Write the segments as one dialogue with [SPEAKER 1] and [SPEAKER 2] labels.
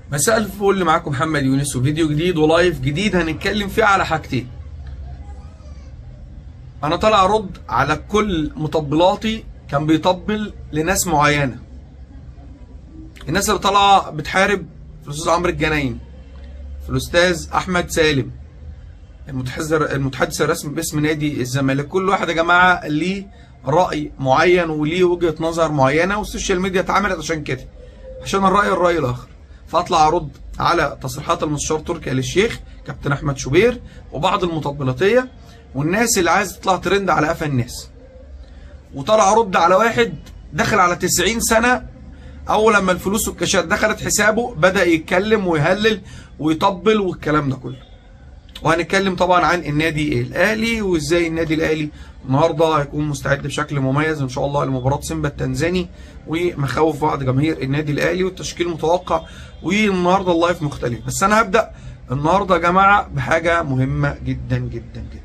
[SPEAKER 1] مساء الفل معاكم محمد يونس وفيديو جديد ولايف جديد هنتكلم فيه على حاجتين انا طالع ارد على كل مطبلاتي كان بيطبل لناس معينه الناس اللي طالعه بتحارب في الاستاذ عمرو الجناين في الاستاذ احمد سالم المتحدث المتحدث الرسمي باسم نادي الزمالك كل واحد يا جماعه ليه راي معين وليه وجهه نظر معينه والسوشيال ميديا اتعملت عشان كده عشان الراي الراي الاخر فاطلع ارد على تصريحات المستشار تركي آل الشيخ كابتن احمد شوبير وبعض المطبلاتيه والناس اللي عايزه تطلع ترند على قفا الناس وطلع ارد على واحد داخل على 90 سنه اول لما الفلوس والكاشات دخلت حسابه بدا يتكلم ويهلل ويطبل والكلام ده كله وهنتكلم طبعا عن النادي الاهلي وازاي النادي الاهلي النهارده هيكون مستعد بشكل مميز ان شاء الله لمباراه سيمبا التنزاني ومخاوف بعض جماهير النادي الاهلي والتشكيل المتوقع والنهارده اللايف مختلف بس انا هبدا النهارده يا جماعه بحاجه مهمه جدا جدا جدا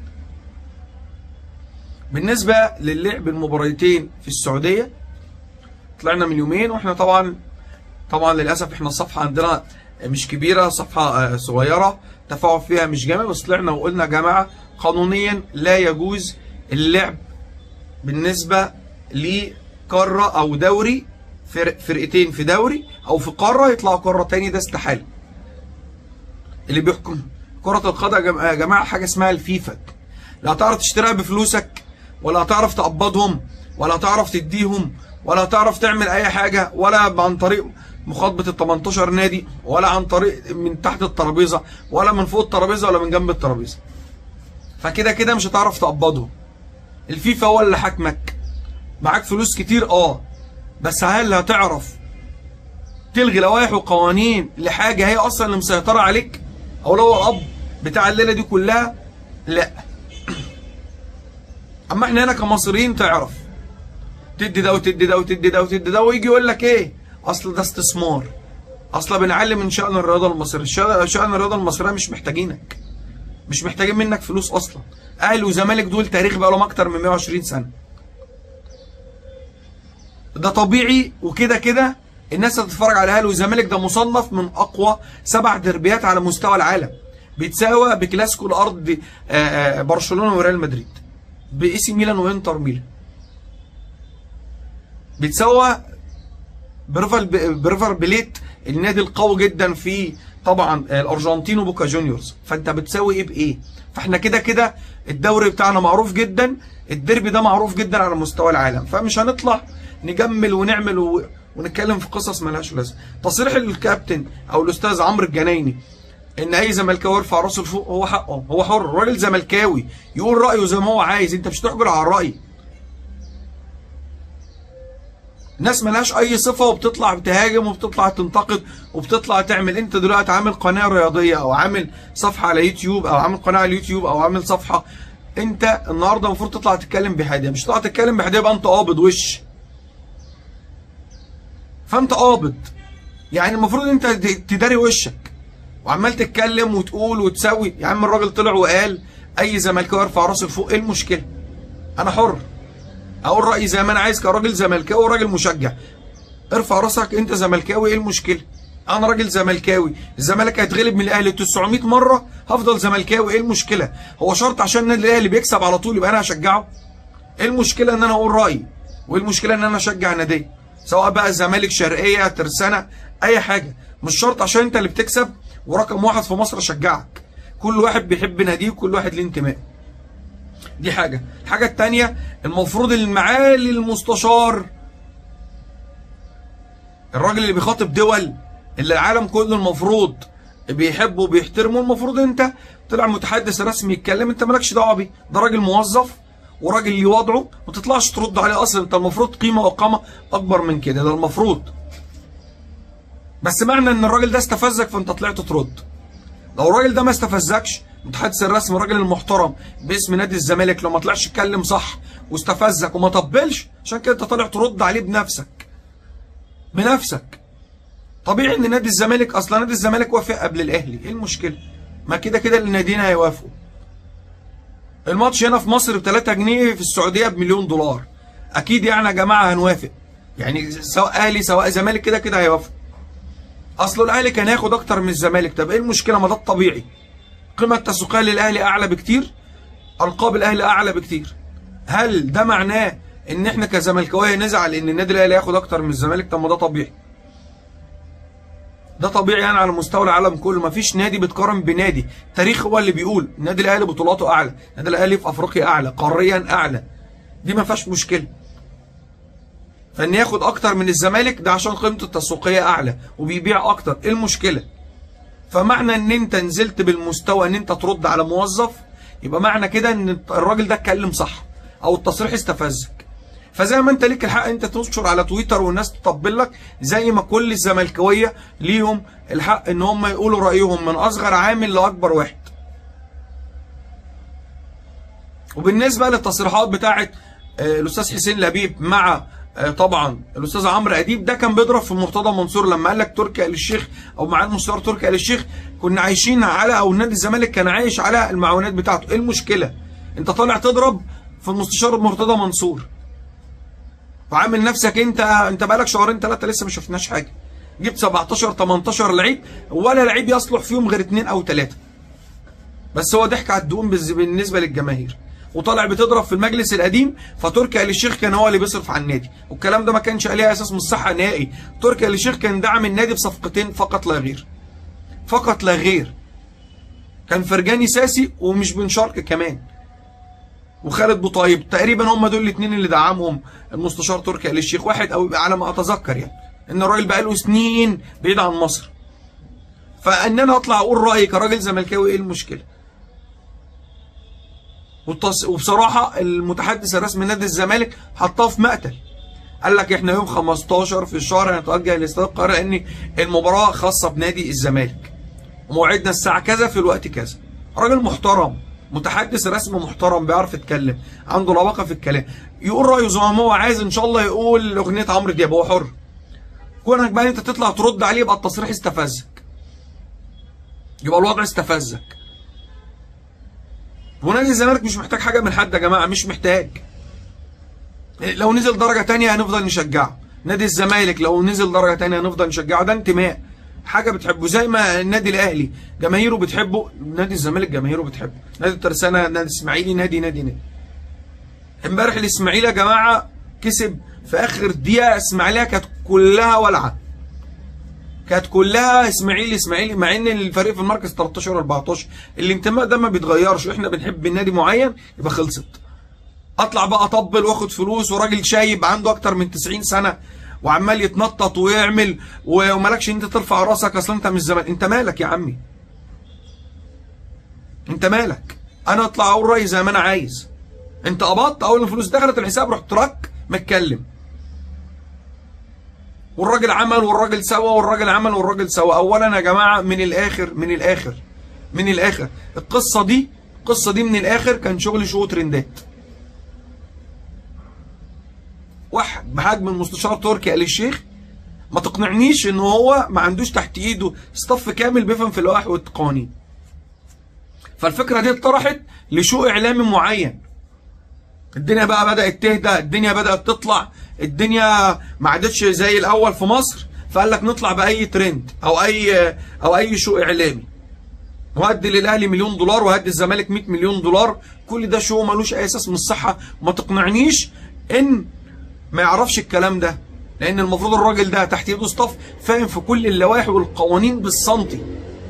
[SPEAKER 1] بالنسبه للعب المباراتين في السعوديه طلعنا من يومين واحنا طبعا طبعا للاسف احنا الصفحه عندنا مش كبيره صفحه صغيره تفاعل فيها مش جامد بس طلعنا وقلنا يا جماعه قانونيا لا يجوز اللعب بالنسبه لقاره او دوري فرق فرقتين في دوري او في قاره يطلعوا قاره تاني ده استحاله اللي بيحكم كرة القدم يا جماعة حاجة اسمها الفيفا لا هتعرف تشتريها بفلوسك ولا هتعرف تقبضهم ولا هتعرف تديهم ولا هتعرف تعمل أي حاجة ولا عن طريق مخاطبة ال 18 نادي ولا عن طريق من تحت الترابيزة ولا من فوق الترابيزة ولا من جنب الترابيزة فكده كده مش هتعرف تقبضهم الفيفا هو اللي حاكمك معاك فلوس كتير اه بس هل هتعرف تلغي لوائح وقوانين لحاجة هي أصلا اللي مسيطرة عليك أو لو هو الأب بتاع الليلة دي كلها لا أما إحنا هنا كمصريين تعرف تدي ده وتدي ده وتدي ده وتدي ده ويجي يقول لك إيه أصل ده استثمار أصل بنعلم من شأن الرياضة المصرية شأن الرياضة المصرية مش محتاجينك مش محتاجين منك فلوس أصلا أهلي وزمالك دول تاريخ بقى لهم أكتر من 120 سنة ده طبيعي وكده كده الناس هتتفرج على الاهلي والزمالك ده مصنف من اقوى سبع دربيات على مستوى العالم بيتساوى بكلاسيكو الارض برشلونه وريال مدريد باي سي ميلان وانتر ميلان بيتساوى بريفر بريفر بليت النادي القوي جدا في طبعا الارجنتين وبوكا جونيورز فانت بتساوي ايه بايه فاحنا كده كده الدوري بتاعنا معروف جدا الديربي ده معروف جدا على مستوى العالم فمش هنطلع نجمل ونعمل و... ونتكلم في قصص ملهاش لازمه تصريح الكابتن او الاستاذ عمرو الجنايني ان اي زملكاوي يرفع راسه لفوق هو حقه هو حر راجل زملكاوي يقول رايه زي ما هو عايز انت مش تحجر على الراي ناس ملهاش اي صفه وبتطلع بتهاجم وبتطلع تنتقد وبتطلع تعمل انت دلوقتي عامل قناه رياضيه او عامل صفحه على يوتيوب او عامل قناه على اليوتيوب او عامل صفحه انت النهارده المفروض تطلع تتكلم بحديه مش تطلع تتكلم بحديه يبقى انت قابض وش فانت قابض يعني المفروض انت تداري وشك وعمال تتكلم وتقول وتسوي يا عم الراجل طلع وقال اي زملكاوي يرفع راسه لفوق ايه المشكله انا حر اقول رايي زي ما انا عايز كراجل زملكاوي وراجل مشجع ارفع راسك انت زملكاوي ايه المشكله انا راجل زملكاوي الزمالك هيتغلب من الاهلي 900 مره هفضل زملكاوي ايه المشكله هو شرط عشان النادي الاهلي بيكسب على طول يبقى انا هشجعه ايه المشكله ان انا اقول رايي وايه المشكله ان انا اشجع ناديه سواء بقى الزمالك شرقيه ترسانه اي حاجه مش شرط عشان انت اللي بتكسب ورقم واحد في مصر اشجعك كل واحد بيحب ناديه وكل واحد ليه انتماء دي حاجه الحاجه الثانيه المفروض المعالي المستشار الراجل اللي بيخاطب دول اللي العالم كله المفروض بيحبه وبيحترمه المفروض انت طلع متحدث رسمي يتكلم انت مالكش دعوه بيه ده راجل موظف وراجل ليه وضعه ما تطلعش ترد عليه اصلا انت المفروض قيمه وقامه اكبر من كده ده المفروض بس معنى ان الراجل ده استفزك فانت طلعت ترد لو الراجل ده ما استفزكش المتحدث الرسمي الراجل المحترم باسم نادي الزمالك لو ما طلعش اتكلم صح واستفزك وما طبلش عشان كده انت طالع ترد عليه بنفسك بنفسك طبيعي ان نادي الزمالك اصلا نادي الزمالك وافق قبل الاهلي ايه المشكله ما كده كده الناديين هيوافقوا الماتش هنا في مصر ب 3 جنيه في السعوديه بمليون دولار اكيد يعني يا جماعه هنوافق يعني سواء اهلي سواء زمالك كده كده هيوافقوا اصل الاهلي كان ياخد اكتر من الزمالك طب ايه المشكله ما ده الطبيعي القيمه التسويقيه للاهلي اعلى بكتير القاب الاهلي اعلى بكتير هل ده معناه ان احنا كزملكاويه نزعل ان النادي الاهلي ياخد اكتر من الزمالك طب ما ده طبيعي ده طبيعي يعني على مستوى العالم كله مفيش نادي بيتقارن بنادي التاريخ هو اللي بيقول النادي الاهلي بطولاته اعلى النادي الاهلي في افريقيا اعلى قاريا اعلى دي ما فيهاش مشكله فان ياخد اكتر من الزمالك ده عشان قيمته التسويقيه اعلى وبيبيع اكتر ايه المشكله فمعنى ان انت نزلت بالمستوى ان انت ترد على موظف يبقى معنى كده ان الراجل ده اتكلم صح او التصريح استفزك فزي ما انت ليك الحق انت تنشر على تويتر والناس تطبل لك زي ما كل الزملكاويه ليهم الحق ان هم يقولوا رايهم من اصغر عامل لاكبر واحد وبالنسبه للتصريحات بتاعه آه، الاستاذ حسين لبيب مع آه، طبعا الاستاذ عمرو اديب ده كان بيضرب في مرتضى منصور لما قال لك تركي آل الشيخ او معاه المستشار تركي آل الشيخ كنا عايشين على او نادي الزمالك كان عايش على المعونات بتاعته ايه المشكله انت طالع تضرب في المستشار مرتضى منصور وعامل نفسك انت انت بقالك شهرين ثلاثه لسه ما شفناش حاجه جبت 17 18 لعيب ولا لعيب يصلح فيهم غير اثنين او ثلاثه بس هو ضحك على الدقون بالز- بالنسبه للجماهير وطالع بتضرب في المجلس القديم فتركي آل الشيخ كان هو اللي بيصرف على النادي والكلام ده ما كانش عليه اساس من الصحه نهائي تركي آل الشيخ كان دعم النادي بصفقتين فقط لا غير فقط لا غير كان فرجاني ساسي ومش بن شرق كمان وخالد بوطيب تقريبا هم دول الاثنين اللي دعمهم المستشار تركي آل الشيخ واحد او على ما اتذكر يعني ان الراجل بقاله سنين بعيد عن مصر فان انا اطلع اقول رايي كراجل زملكاوي ايه المشكله والتص... وبصراحه المتحدث الرسمي نادي الزمالك حطاه في مقتل قال لك احنا يوم 15 في الشهر هنتوجه لاستاد القاهره لان المباراه خاصه بنادي الزمالك وموعدنا الساعه كذا في الوقت كذا راجل محترم متحدث رسمي محترم بيعرف يتكلم عنده لباقه في الكلام يقول رايه زي ما هو عايز ان شاء الله يقول اغنيه عمرو دياب هو حر كونك بقى انت تطلع ترد عليه يبقى التصريح استفزك يبقى الوضع استفزك ونادي الزمالك مش محتاج حاجه من حد يا جماعه مش محتاج لو نزل درجه تانية هنفضل نشجعه نادي الزمالك لو نزل درجه تانية هنفضل نشجعه ده انتماء حاجه بتحبه زي ما النادي الاهلي جماهيره بتحبه نادي الزمالك جماهيره بتحبه نادي الترسانه نادي الاسماعيلي نادي نادي نادي امبارح الاسماعيلي يا جماعه كسب في اخر دقيقه اسماعيليه كانت كلها ولعه كانت كلها اسماعيلي اسماعيلي مع ان الفريق في المركز 13 14 الانتماء ده ما بيتغيرش احنا بنحب النادي معين يبقى خلصت اطلع بقى اطبل واخد فلوس وراجل شايب عنده اكتر من 90 سنه وعمال يتنطط ويعمل ومالكش ان انت ترفع راسك اصل انت مش زمان انت مالك يا عمي انت مالك انا اطلع اقول رايي زي ما انا عايز انت قبضت اول ما الفلوس دخلت الحساب رحت ترك متكلم والراجل عمل والراجل سوى والراجل عمل والراجل سوى اولا يا جماعه من الاخر من الاخر من الاخر القصه دي القصه دي من الاخر كان شغل شو ترندات واحد بحجم المستشار تركي آل الشيخ ما تقنعنيش ان هو ما عندوش تحت ايده ستاف كامل بيفهم في اللوائح والقوانين فالفكره دي اتطرحت لشو اعلامي معين الدنيا بقى بدات تهدى الدنيا بدات تطلع الدنيا ما عادتش زي الاول في مصر فقال لك نطلع باي ترند او اي او اي شو اعلامي وهدي للاهلي مليون دولار وهدي الزمالك 100 مليون دولار كل ده شو ملوش اي اساس من الصحه وما تقنعنيش ان ما يعرفش الكلام ده لان المفروض الراجل ده تحت ايده ستاف فاهم في كل اللوائح والقوانين بالسنتي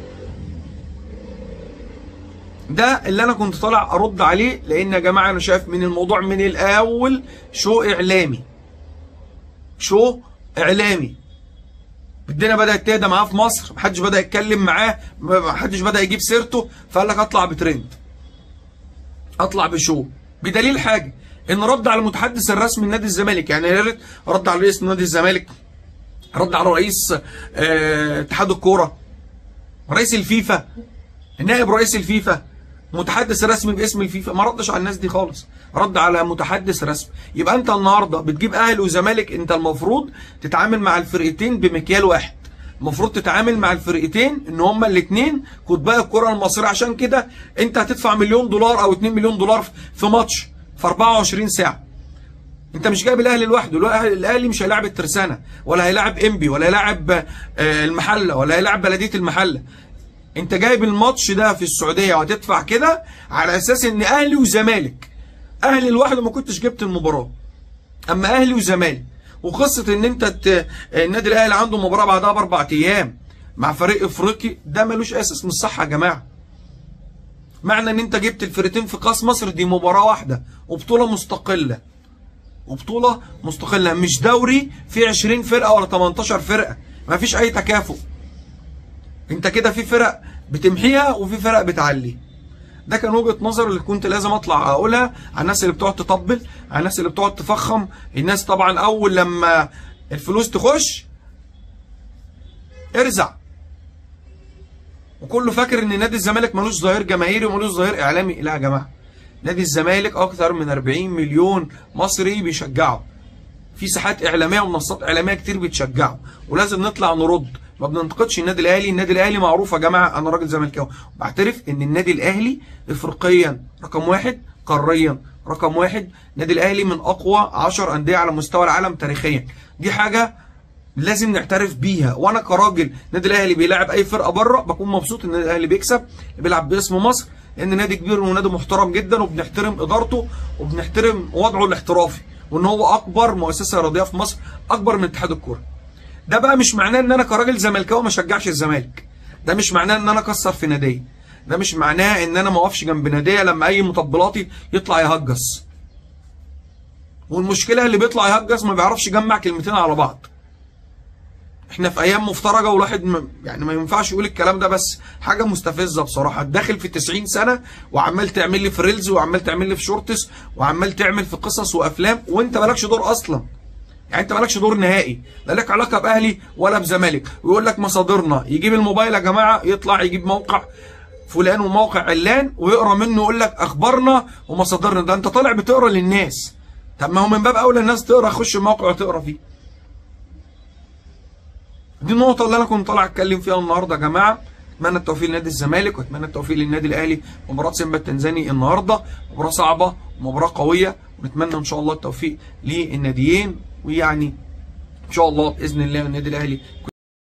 [SPEAKER 1] ده اللي انا كنت طالع ارد عليه لان يا جماعه انا شايف من الموضوع من الاول شو اعلامي شو اعلامي الدنيا بدات تهدى معاه في مصر محدش بدا يتكلم معاه محدش بدا يجيب سيرته فقال لك اطلع بترند اطلع بشو بدليل حاجه ان رد على المتحدث الرسمي لنادي الزمالك يعني يا ريت رد على رئيس نادي الزمالك رد على رئيس آه، اتحاد الكوره رئيس الفيفا نائب رئيس الفيفا متحدث رسمي باسم الفيفا ما ردش على الناس دي خالص رد على متحدث رسمي يبقى انت النهارده بتجيب اهلي وزمالك انت المفروض تتعامل مع الفرقتين بمكيال واحد المفروض تتعامل مع الفرقتين ان هما الاثنين كتباء الكره المصريه عشان كده انت هتدفع مليون دولار او 2 مليون دولار في ماتش في 24 ساعه انت مش جايب الاهلي لوحده الأهلي- الاهلي مش هيلاعب الترسانه ولا هيلاعب انبي ولا هيلاعب آه، المحله ولا هيلاعب بلديه المحله انت جايب الماتش ده في السعوديه وهتدفع كده على اساس ان اهلي وزمالك اهلي لوحده ما كنتش جبت المباراه اما اهلي وزمالك وقصه ان انت ت... النادي الاهلي عنده مباراه بعدها باربع ايام مع فريق افريقي ده ملوش اساس مش صح يا جماعه معنى ان انت جبت الفرقتين في كاس مصر دي مباراه واحده وبطوله مستقله وبطوله مستقله مش دوري فيه 20 فرقه ولا 18 فرقه ما فيش اي تكافؤ انت كده في فرق بتمحيها وفي فرق بتعلي ده كان وجهه نظر اللي كنت لازم اطلع اقولها على الناس اللي بتقعد تطبل على الناس اللي بتقعد تفخم الناس طبعا اول لما الفلوس تخش ارزع وكله فاكر ان نادي الزمالك ملوش ظهير جماهيري وملوش ظهير اعلامي لا يا جماعه نادي الزمالك اكثر من 40 مليون مصري بيشجعه في ساحات اعلاميه ومنصات اعلاميه كتير بتشجعه ولازم نطلع نرد ما بننتقدش النادي الاهلي النادي الاهلي معروف يا جماعه انا راجل زملكاوي بعترف ان النادي الاهلي افريقيا رقم واحد قاريا رقم واحد النادي الاهلي من اقوى 10 انديه على مستوى العالم تاريخيا دي حاجه لازم نعترف بيها وانا كراجل النادي الاهلي بيلاعب اي فرقه بره بكون مبسوط ان النادي الاهلي بيكسب بيلعب باسم مصر لان نادي كبير ونادي محترم جدا وبنحترم ادارته وبنحترم وضعه الاحترافي وان هو اكبر مؤسسه رياضيه في مصر اكبر من اتحاد الكوره ده بقى مش معناه ان انا كراجل زملكاوي ما اشجعش الزمالك ده مش معناه ان انا اكسر في ناديه ده مش معناه ان انا ما اقفش جنب ناديه لما اي مطبلاتي يطلع يهجس والمشكله اللي بيطلع يهجس ما بيعرفش يجمع كلمتين على بعض احنا في ايام مفترجه والواحد م... يعني ما ينفعش يقول الكلام ده بس حاجه مستفزه بصراحه داخل في 90 سنه وعمال تعمل لي في ريلز وعمال تعمل لي في شورتس وعمال تعمل في قصص وافلام وانت مالكش دور اصلا يعني انت مالكش دور نهائي لا لك علاقه باهلي ولا بزمالك ويقول لك مصادرنا يجيب الموبايل يا جماعه يطلع يجيب موقع فلان وموقع علان ويقرا منه يقول لك اخبارنا ومصادرنا ده انت طالع بتقرا للناس طب ما هو من باب اولى الناس تقرا خش الموقع وتقرا فيه دي النقطة اللي أنا كنت طالع أتكلم فيها النهاردة يا جماعة أتمنى التوفيق لنادي الزمالك وأتمنى التوفيق للنادي الأهلي مباراة سيمبا التنزاني النهاردة مباراة صعبة ومباراة قوية ونتمنى إن شاء الله التوفيق للناديين ويعني إن شاء الله بإذن الله النادي الأهلي